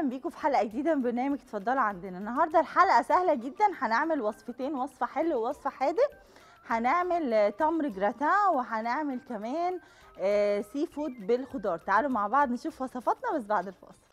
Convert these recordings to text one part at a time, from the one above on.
بيكم في حلقه جديده من برنامج اتفضلوا عندنا النهارده الحلقه سهله جدا هنعمل وصفتين وصفه حلو ووصفه حادق هنعمل آه، تمر جراتان وهنعمل كمان آه، سي فود بالخضار تعالوا مع بعض نشوف وصفاتنا بس بعد الفاصل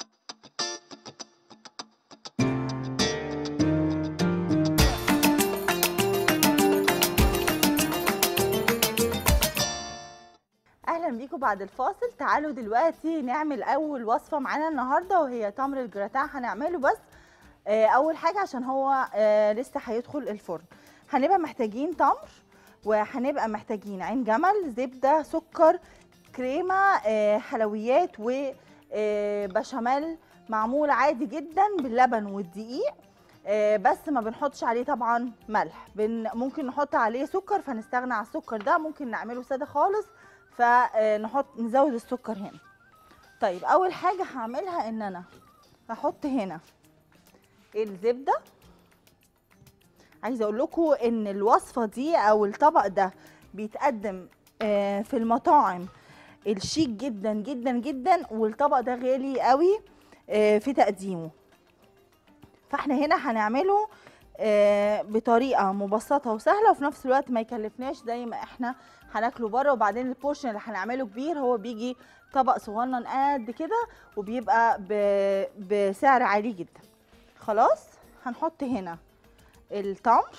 اهلا بيكم بعد الفاصل تعالوا دلوقتي نعمل اول وصفه معانا النهارده وهي تمر الجراتان هنعمله بس آه، اول حاجه عشان هو آه، لسه هيدخل الفرن هنبقى محتاجين تمر وهنبقى محتاجين عين جمل زبده سكر كريمه آه، حلويات وبشاميل معمول عادي جدا باللبن والدقيق آه، بس ما بنحطش عليه طبعا ملح بن ممكن نحط عليه سكر فنستغنى عن السكر ده ممكن نعمله ساده خالص فنحط نزود السكر هنا طيب اول حاجه هعملها ان انا هحط هنا الزبده عايزه اقول لكم ان الوصفه دي او الطبق ده بيتقدم آه، في المطاعم الشيك جدا جدا جدا والطبق ده غالي قوي آه، في تقديمه فاحنا هنا هنعمله آه، بطريقه مبسطه وسهله وفي نفس الوقت ما يكلفناش زي ما احنا هناكله بره وبعدين البورشن اللي هنعمله كبير هو بيجي طبق صغنن قد كده وبيبقى ب- بسعر عالي جدا خلاص هنحط هنا التمر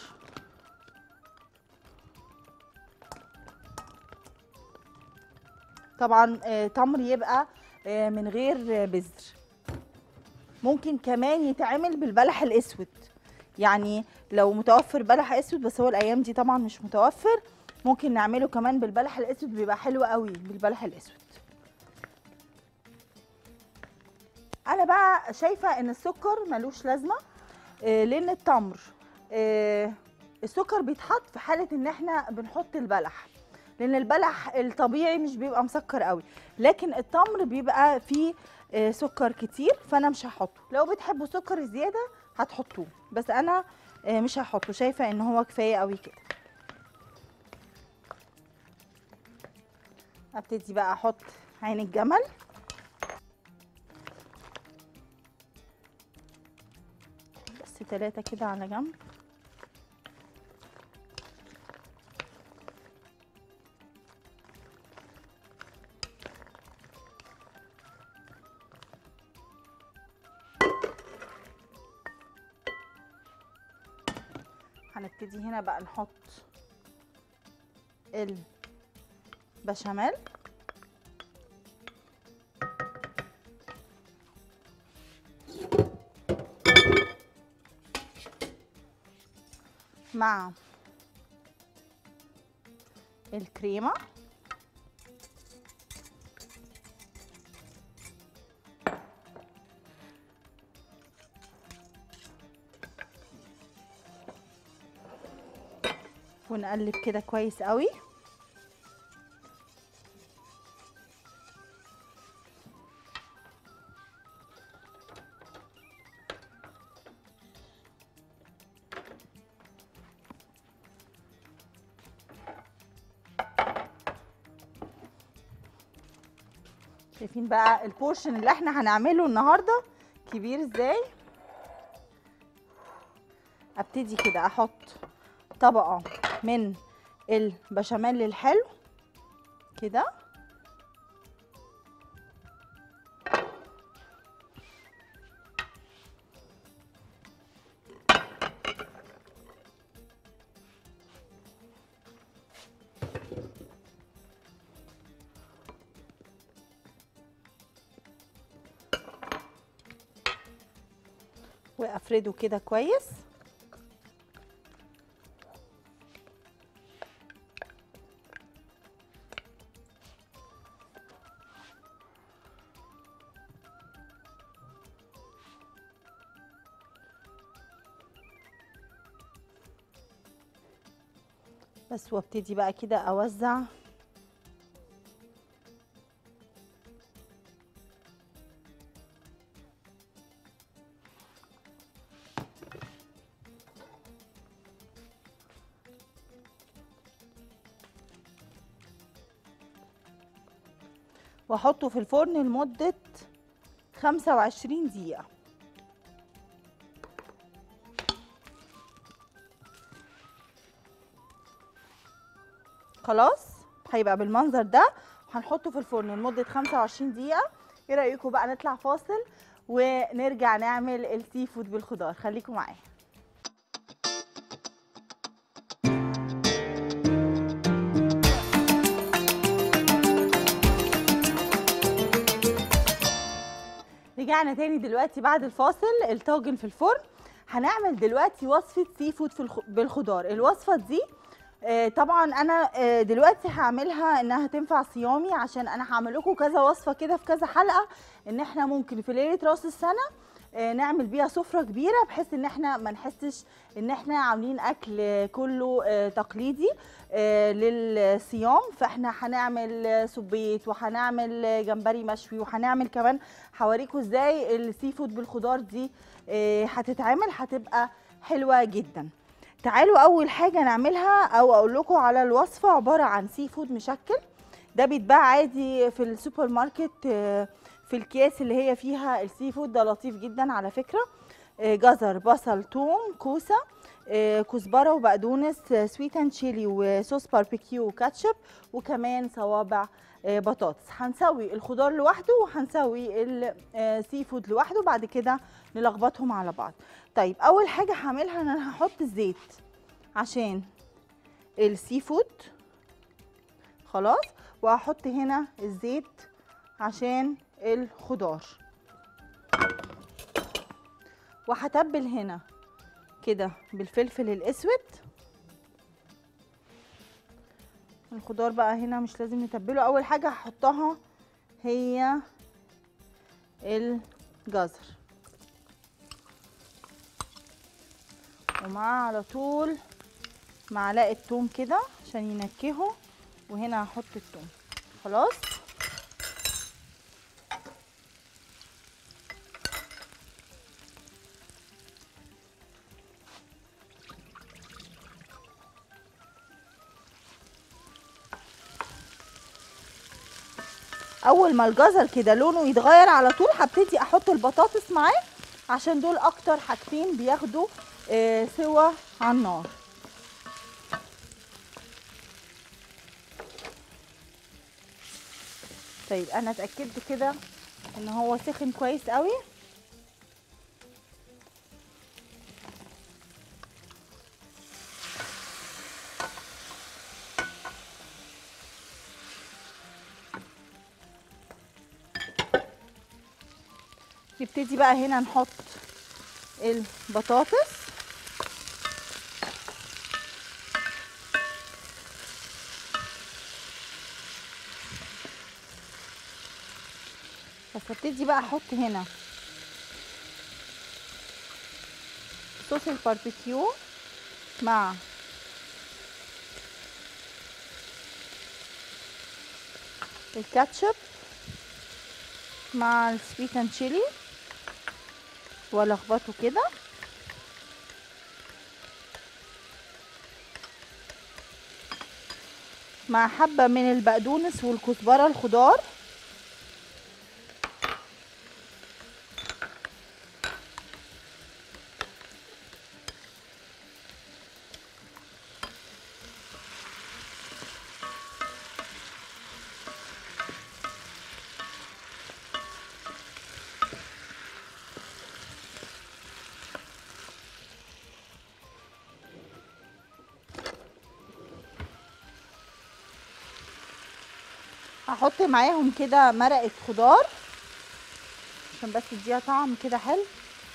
طبعا آه، تمر يبقى آه، من غير آه، بذر ممكن كمان يتعمل بالبلح الاسود يعني لو متوفر بلح اسود بس هو الايام دي طبعا مش متوفر ممكن نعمله كمان بالبلح الاسود بيبقى حلو قوي بالبلح الاسود انا بقى شايفه ان السكر ملوش لازمه آه، لان التمر آه، السكر بيتحط في حاله ان احنا بنحط البلح لان البلح الطبيعي مش بيبقى مسكر قوي لكن التمر بيبقى فيه آه، سكر كتير فانا مش هحطه لو بتحبوا سكر زياده هتحطوه بس انا آه، مش هحطه شايفه ان هو كفايه قوي كده ابتدي بقى احط عين الجمل بس ثلاثة كده على جنب هنبتدي هنا بقى نحط البشاميل مع الكريمة ونقلب كده كويس قوي شايفين بقى البورشن اللي احنا هنعمله النهارده كبير ازاي ابتدي كده احط طبقه من البشاميل الحلو كده وافرده كده كويس بس وابتدي بقى كده اوزع واحطه في الفرن لمدة 25 دقيقة خلاص هيبقى بالمنظر ده هنحطه في الفرن لمده 25 دقيقه ايه رايكم بقى نطلع فاصل ونرجع نعمل السي فود بالخضار خليكم معايا رجعنا تاني دلوقتي بعد الفاصل الطاجن في الفرن هنعمل دلوقتي وصفه سي فود في الخ... بالخضار الوصفه دي آه، طبعا انا آه، دلوقتي هعملها انها تنفع صيامي عشان انا هعمل لكم كذا وصفه كده في كذا حلقه ان احنا ممكن في ليله راس السنه آه، نعمل بيها سفره كبيره بحيث ان احنا ما نحسش ان احنا عاملين اكل كله آه، تقليدي آه، للصيام فاحنا هنعمل آه، سبيت وهنعمل آه، جمبري مشوي وهنعمل كمان هوريكم ازاي السي فود بالخضار دي آه، هتتعمل هتبقى حلوه جدا تعالوا اول حاجه نعملها او اقول لكم على الوصفه عباره عن سي فود مشكل ده بيتباع عادي في السوبر ماركت آه، في الكيس اللي هي فيها السي فود ده لطيف جدا على فكره آه، جزر بصل ثوم كوسه آه، كزبره وبقدونس آه، سويت اند تشيلي وصوص باربيكيو وكاتشب وكمان صوابع آه، بطاطس هنسوي الخضار لوحده وهنسوي السي فود لوحده بعد كده نلخبطهم على بعض طيب اول حاجه هعملها ان انا هحط الزيت عشان السي فود خلاص وهحط هنا الزيت عشان الخضار وهتبل هنا كده بالفلفل الاسود الخضار بقى هنا مش لازم نتبله اول حاجه هحطها هي الجزر ومعاه على طول معلقه توم كده عشان ينكهوا وهنا هحط التوم خلاص اول ما الجزر كده لونه يتغير على طول هبتدي احط البطاطس معاه عشان دول اكتر حاجتين بياخدوا آه، سوا على النار طيب انا اتاكدت كده ان هو سخن كويس قوي نبتدي بقى هنا نحط البطاطس بس هبتدي بقى احط هنا صوص الباربيكيو مع الكاتشب مع السويت اند تشيلي والخبطه كده مع حبة من البقدونس والكزبرة الخضار هحط معاهم كده مرقة خضار عشان بس تديها طعم كده حلو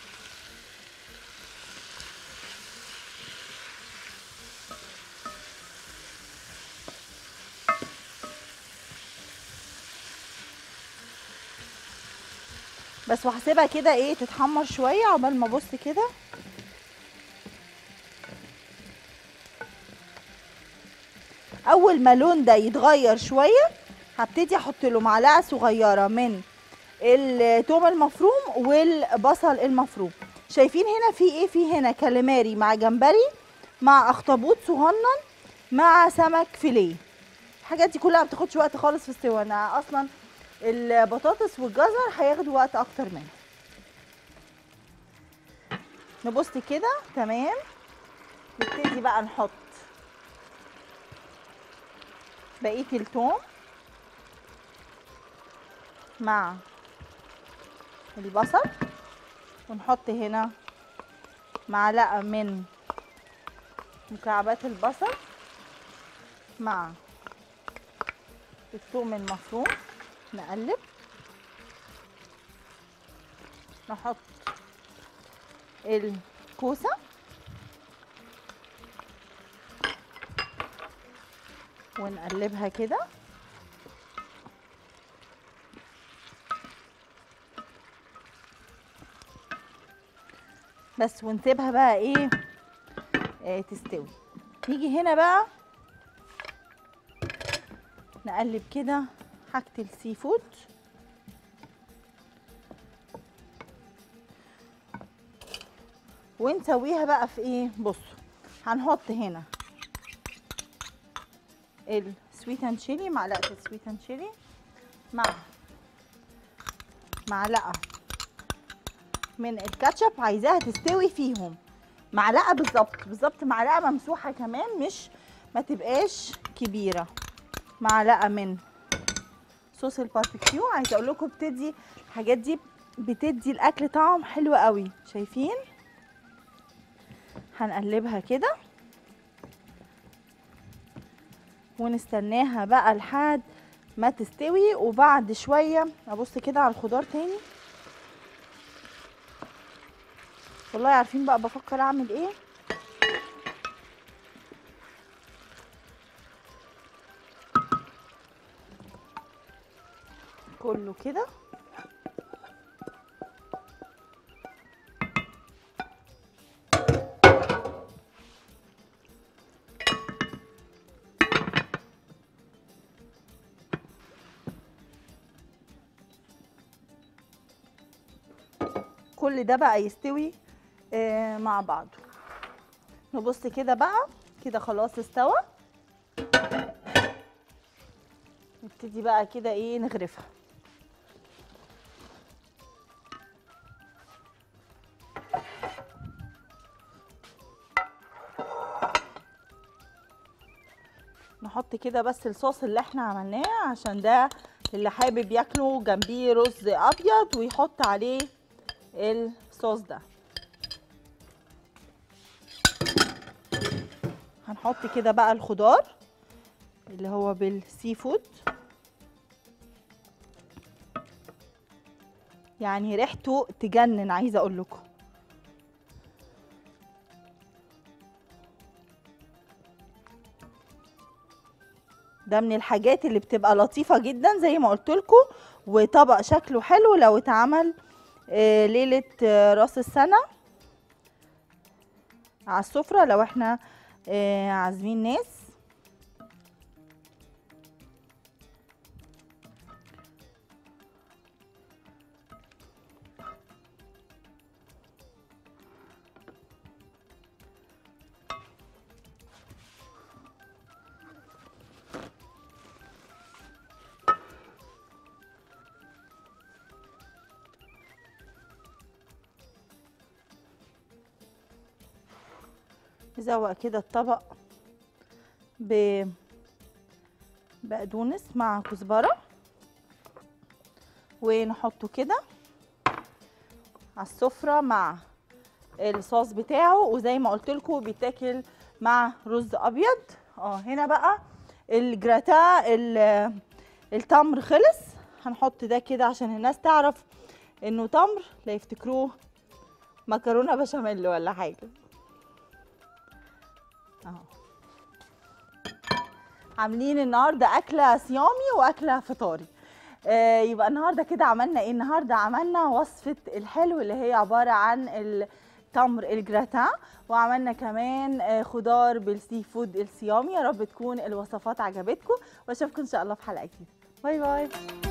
بس وهسيبها كده ايه تتحمر شويه عقبال ما ابص كده اول ما اللون ده يتغير شويه هبتدي احط له معلقه صغيره من التوم المفروم والبصل المفروم شايفين هنا في ايه في هنا كاليماري مع جمبري مع اخطبوط صغنن مع سمك فيليه الحاجات دي كلها ما بتاخدش وقت خالص في السوا انا اصلا البطاطس والجزر هياخدوا وقت اكتر منها نبص كده تمام نبتدي بقى نحط بقيه التوم مع البصل ونحط هنا معلقه من مكعبات البصل مع الثوم المفروم نقلب نحط الكوسه ونقلبها كده بس ونسيبها بقى ايه آه تستوي نيجي هنا بقى نقلب كده حاجة السي فود ونسويها بقى في ايه بصوا هنحط هنا السويت اند شيلي معلقه السويت اند شيلي مع معلقه من الكاتشب عايزاها تستوي فيهم معلقه بالظبط بالظبط معلقه ممسوحه كمان مش ما تبقاش كبيره معلقه من صوص الباربيكيو عايزه اقول لكم بتدي الحاجات دي بتدي الاكل طعم حلو قوي شايفين هنقلبها كده ونستناها بقى لحد ما تستوي وبعد شويه ابص كده على الخضار تاني والله عارفين بقى بفكر اعمل ايه كله كده كل ده بقى يستوي آه مع بعضه نبص كده بقى كده خلاص استوى نبتدي بقى كده ايه نغرفها نحط كده بس الصوص اللي احنا عملناه عشان ده اللي حابب ياكله جنبيه رز ابيض ويحط عليه الصوص ده هنحط كده بقى الخضار اللي هو بالسي فود يعني ريحته تجنن عايزه اقول لكم ده من الحاجات اللي بتبقى لطيفه جدا زي ما قلت لكم وطبق شكله حلو لو اتعمل آه، ليله آه، راس السنه على السفره لو احنا آه، عازمين ناس نزوق كده الطبق ب بقدونس مع كزبره ونحطه كده على السفره مع الصوص بتاعه وزي ما قلت لكم بيتاكل مع رز ابيض اه هنا بقى الجراتا ال- التمر خلص هنحط ده كده عشان الناس تعرف انه تمر لا يفتكروه مكرونه بشاميل ولا حاجه اهو عاملين النهارده اكله صيامي واكله فطاري آه يبقى النهارده كده عملنا ايه النهارده عملنا وصفه الحلو اللي هي عباره عن التمر الجراتان وعملنا كمان آه خضار بالسي فود الصيامي يا رب تكون الوصفات عجبتكم واشوفكم ان شاء الله في حلقه جديده باي باي